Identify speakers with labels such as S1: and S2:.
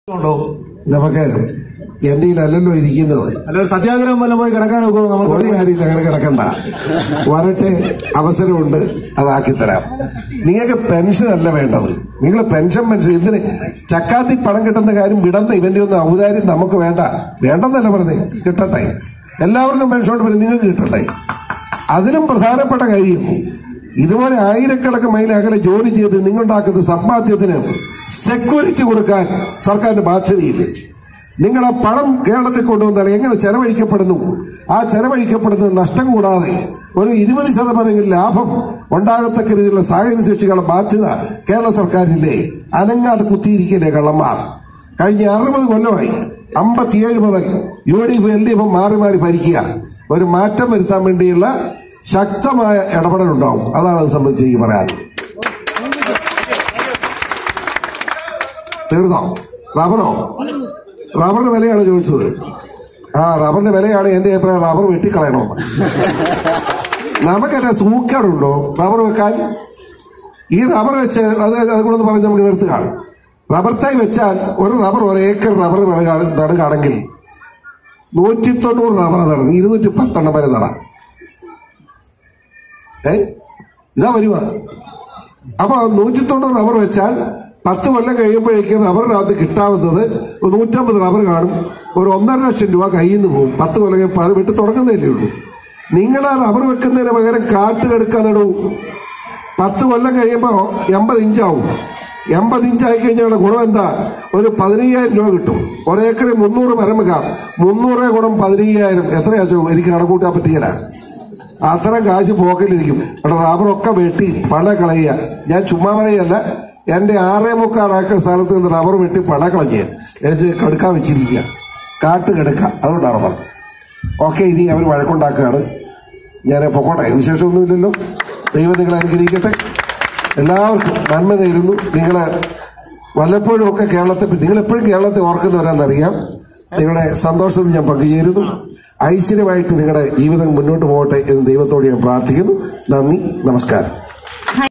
S1: ഉണ്ടോ
S2: നമുക്ക് എന്റെ അല്ലല്ലോ ഇരിക്കുന്നത്
S1: അല്ല ഒരു സത്യാഗ്രഹം വല്ലതും പോയി കിടക്കാൻ നോക്കുമോ നമുക്ക്
S2: ഒരു കാര്യമില്ല അങ്ങനെ കിടക്കണ്ട വരട്ടെ അവസരമുണ്ട് അതാക്കി തരാം നിങ്ങൾക്ക് പെൻഷൻ അല്ല വേണ്ടത് നിങ്ങൾ പെൻഷൻ പെൻഷൻ എന്തിന് ചക്കാത്തി പണം കിട്ടുന്ന കാര്യം വിടുന്ന ഇവന്റെ ഒന്നും ഔദാര്യം നമുക്ക് വേണ്ട വേണ്ടെന്നല്ല പറഞ്ഞേ കിട്ടട്ടെ എല്ലാവർക്കും പെൻഷൻ കൊണ്ട് വരും നിങ്ങൾക്ക് കിട്ടട്ടെ അതിലും പ്രധാനപ്പെട്ട കാര്യം ഇതുപോലെ ആയിരക്കണക്ക് മൈൽ അകലെ ജോലി ചെയ്ത് നിങ്ങളുണ്ടാക്കുന്ന സമ്പാദ്യത്തിന് സെക്യൂരിറ്റി കൊടുക്കാൻ സർക്കാരിന് ബാധ്യതയില്ലേ നിങ്ങൾ ആ പണം കേരളത്തിൽ കൊണ്ടുവന്നാൽ എങ്ങനെ ചെലവഴിക്കപ്പെടുന്നു ആ ചെലവഴിക്കപ്പെടുന്നത് നഷ്ടം കൂടാതെ ഒരു ഇരുപത് ശതമാനം ലാഭം ഉണ്ടാകത്തക്ക രീതിയിലുള്ള സാഹചര്യ സൃഷ്ടികളുടെ ബാധ്യത കേരള സർക്കാരിന്റെ അനങ്ങാതെ കുത്തിയിരിക്കലേ കള്ളന്മാർ കഴിഞ്ഞ അറുപത് കൊല്ലമായി അമ്പത്തിയേഴ് മുതൽ U D F L D F മാറി മാറി ഭരിക്കുക ഒരു മാറ്റം വരുത്താൻ വേണ്ടിയുള്ള ശക്തമായ ഇടപെടലുണ്ടാവും അതാണ് അത് സംബന്ധിച്ച് എനിക്ക് പറയാൻ തീർന്നോ റബ്ബറോ റബ്ബറിന്റെ വിലയാണ് ചോദിച്ചത് ആ റബ്ബറിന്റെ വിലയാണ് എന്റെ അഭിപ്രായം റബ്ബർ വെട്ടിക്കളയണോ നമുക്കെന്നെ സൂക്കേടുണ്ടോ റബ്ബർ വെക്കാൻ ഈ റബ്ബർ വെച്ച് അത് അതുകൊണ്ടെന്ന് പറഞ്ഞ് നമുക്ക് നിർത്തുക റബ്ബർ തൈ വെച്ചാൽ ഒരു റബ്ബർ ഒരു ഏക്കർ റബ്ബർ നടുക- നടുകയാണെങ്കിൽ നൂറ്റി തൊണ്ണൂറ് റബ്ബർ നടന്നു ഇരുന്നൂറ്റി പത്തെണ്ണം വരെ നടാം ഏ ഇതാ വരുക അപ്പൊ നൂറ്റി തൊണ്ണൂറ് റബ്ബർ വെച്ചാൽ പത്ത് കൊല്ലം കഴിയുമ്പോഴേക്കും റബ്ബറിനകത്ത് കിട്ടാവുന്നത് ഒരു നൂറ്റമ്പത് റബ്ബർ കാണും ഒരു ഒന്നര ലക്ഷം രൂപ കയ്യിൽ നിന്ന് പോകും പത്ത് കൊല്ലം കഴിയുമ്പോൾ അത് വിട്ട് തുടങ്ങുന്നതല്ലേ ഉള്ളൂ നിങ്ങൾ ആ റബ്ബർ വെക്കുന്നതിന് പകരം കാട്ട് കെടുക്കാൻ നടൂ പത്ത് കൊല്ലം കഴിയുമ്പോൾ എൺപത് ഇഞ്ചാവും എൺപത് ഇഞ്ചായി കഴിഞ്ഞാൽ ഗുണം എന്താ ഒരു പതിനയ്യായിരം രൂപ കിട്ടും ഒരേക്കറിൽ മുന്നൂറ് മരം വെക്കാം മുന്നൂറ് ഗുണം പതിനയ്യായിരം എത്രയാ ചോ എനിക്ക് കണക്കൂട്ടാൻ പറ്റിയില്ല അത്തരം കാശ് പോക്കറ്റിലിരിക്കും അവിടെ റബ്ബറൊക്കെ വെട്ടി പണ കളയുക ഞാൻ ചുമ്മാ പറയല്ല എന്റെ ആറേ മുക്കാലാക്ക സ്ഥലത്ത് നിന്ന് റബ്ബർ വെട്ടി പണ കളഞ്ഞ് എനിക്ക് കെടുക്കാൻ വെച്ചിരിക്കുക കാട്ട് കെടുക്ക അതുകൊണ്ടാണ് പറഞ്ഞത് ഓക്കെ ഇനി അവർ വഴക്കുണ്ടാക്കുകയാണ് ഞാൻ പൊക്കോട്ടെ വിശേഷമൊന്നുമില്ലല്ലോ ദൈവം നിങ്ങളെ അനുഗ്രഹിക്കട്ടെ എല്ലാവർക്കും നന്മ നേരുന്നു നിങ്ങൾ വല്ലപ്പോഴും ഒക്കെ കേരളത്തെ നിങ്ങൾ എപ്പോഴും കേരളത്തെ ഓർക്കുന്നവരാണെന്നറിയാം നിങ്ങളുടെ സന്തോഷത്തിൽ ഞാൻ പങ്കുചേരുന്നു ഐശ്വര്യമായിട്ട് നിങ്ങളുടെ ജീവിതം മുന്നോട്ട് പോകട്ടെ എന്ന് ദൈവത്തോട് ഞാൻ പ്രാർത്ഥിക്കുന്നു നന്ദി നമസ്കാരം